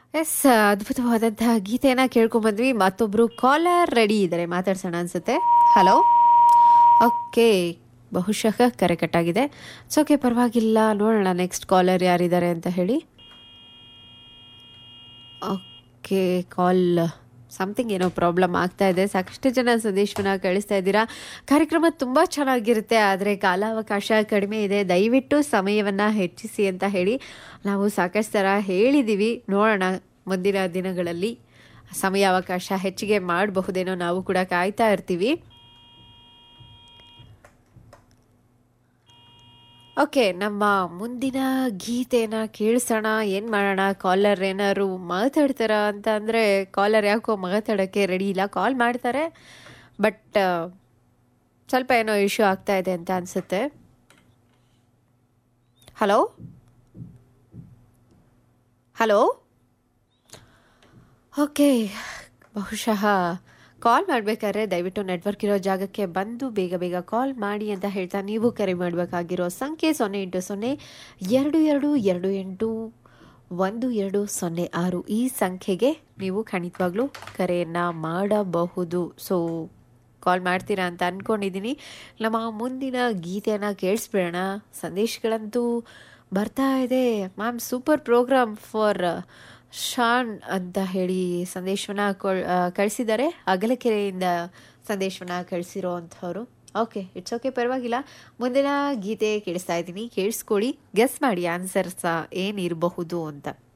S ಅದ್ಭುತವಾದಂತಹ ಗೀತೆನ ಕೇಳ್ಕೊಂಬಂದ್ವಿ ಮತ್ತೊಬ್ರು caller ready ಇದ್ದಾರೆ ಮಾತಾಡ್ಸೋಣ ಅನ್ಸುತ್ತೆ ಹಲೋ ಓಕೆ ಬಹುಶಃ ಕರೆ ಕಟ್ಟಾಗಿದೆ ಸೊ ಓಕೆ ಪರವಾಗಿಲ್ಲ ನೋಡೋಣ ನೆಕ್ಸ್ಟ್ ಕಾಲರ್ ಯಾರಿದ್ದಾರೆ ಅಂತ ಹೇಳಿ ಓಕೆ ಕಾಲ್ ಸಮಥಿಂಗ್ ಏನೋ ಪ್ರಾಬ್ಲಮ್ ಆಗ್ತಾ ಇದೆ ಸಾಕಷ್ಟು ಜನ ಸಂದೇಶವನ್ನ ಕಳಿಸ್ತಾ ಇದ್ದೀರಾ ಕಾರ್ಯಕ್ರಮ ತುಂಬ ಚೆನ್ನಾಗಿರುತ್ತೆ ಆದರೆ ಕಾಲಾವಕಾಶ ಕಡಿಮೆ ಇದೆ ದಯವಿಟ್ಟು ಸಮಯವನ್ನು ಹೆಚ್ಚಿಸಿ ಅಂತ ಹೇಳಿ ನಾವು ಸಾಕಷ್ಟು ಥರ ಹೇಳಿದ್ದೀವಿ ನೋಡೋಣ ಮುಂದಿನ ದಿನಗಳಲ್ಲಿ ಸಮಯಾವಕಾಶ ಹೆಚ್ಚಿಗೆ ಮಾಡಬಹುದೇನೋ ನಾವು ಕೂಡ ಕಾಯ್ತಾ ಇರ್ತೀವಿ ಓಕೆ ನಮ್ಮ ಮುಂದಿನ ಗೀತೆನ ಕೇಳಿಸೋಣ ಏನು ಮಾಡೋಣ ಕಾಲರ್ ಏನಾದ್ರು ಮಾತಾಡ್ತಾರ ಅಂತ ಅಂದರೆ ಕಾಲರ್ ಯಾಕೋ ಮಾತಾಡೋಕ್ಕೆ ರೆಡಿ ಇಲ್ಲ ಕಾಲ್ ಮಾಡ್ತಾರೆ ಬಟ್ ಸ್ವಲ್ಪ ಏನೋ ಇಶ್ಯೂ ಆಗ್ತಾ ಇದೆ ಅಂತ ಅನಿಸುತ್ತೆ ಹಲೋ ಹಲೋ ಓಕೆ ಬಹುಶಃ ಕಾಲ್ ಮಾಡಬೇಕಾದ್ರೆ ದಯವಿಟ್ಟು ನೆಟ್ವರ್ಕ್ ಇರೋ ಜಾಗಕ್ಕೆ ಬಂದು ಬೇಗ ಬೇಗ ಕಾಲ್ ಮಾಡಿ ಅಂತ ಹೇಳ್ತಾ ನೀವು ಕರೆ ಮಾಡಬೇಕಾಗಿರೋ ಸಂಖ್ಯೆ ಸೊನ್ನೆ ಎಂಟು ಸೊನ್ನೆ ಎರಡು ಎರಡು ಎರಡು ಎಂಟು ಒಂದು ಎರಡು ಸೊನ್ನೆ ಆರು ಈ ಸಂಖ್ಯೆಗೆ ನೀವು ಖಂಡಿತವಾಗ್ಲೂ ಕರೆಯನ್ನು ಮಾಡಬಹುದು ಸೊ ಕಾಲ್ ಮಾಡ್ತೀರಾ ಅಂತ ಅಂದ್ಕೊಂಡಿದ್ದೀನಿ ನಮ್ಮ ಮುಂದಿನ ಗೀತೆಯನ್ನು ಕೇಳಿಸ್ಬಿಡೋಣ ಸಂದೇಶಗಳಂತೂ ಬರ್ತಾ ಇದೆ ma'am super program for Shaan ಅಂತ ಹೇಳಿ ಸಂದೇಶವನ್ನ ಕೊಳ್ ಕಳಿಸಿದ್ದಾರೆ ಅಗಲಕೆರೆಯಿಂದ ಸಂದೇಶವನ್ನ ಕಳಿಸಿರೋ ಅಂಥವ್ರು ಓಕೆ ಇಟ್ಸ್ ಓಕೆ ಪರವಾಗಿಲ್ಲ ಮುಂದಿನ ಗೀತೆ ಕೇಳಿಸ್ತಾ ಇದ್ದೀನಿ ಕೇಳಿಸ್ಕೊಳ್ಳಿ ಗೆಸ್ ಮಾಡಿ ಆನ್ಸರ್ ಸಹ ಏನಿರಬಹುದು ಅಂತ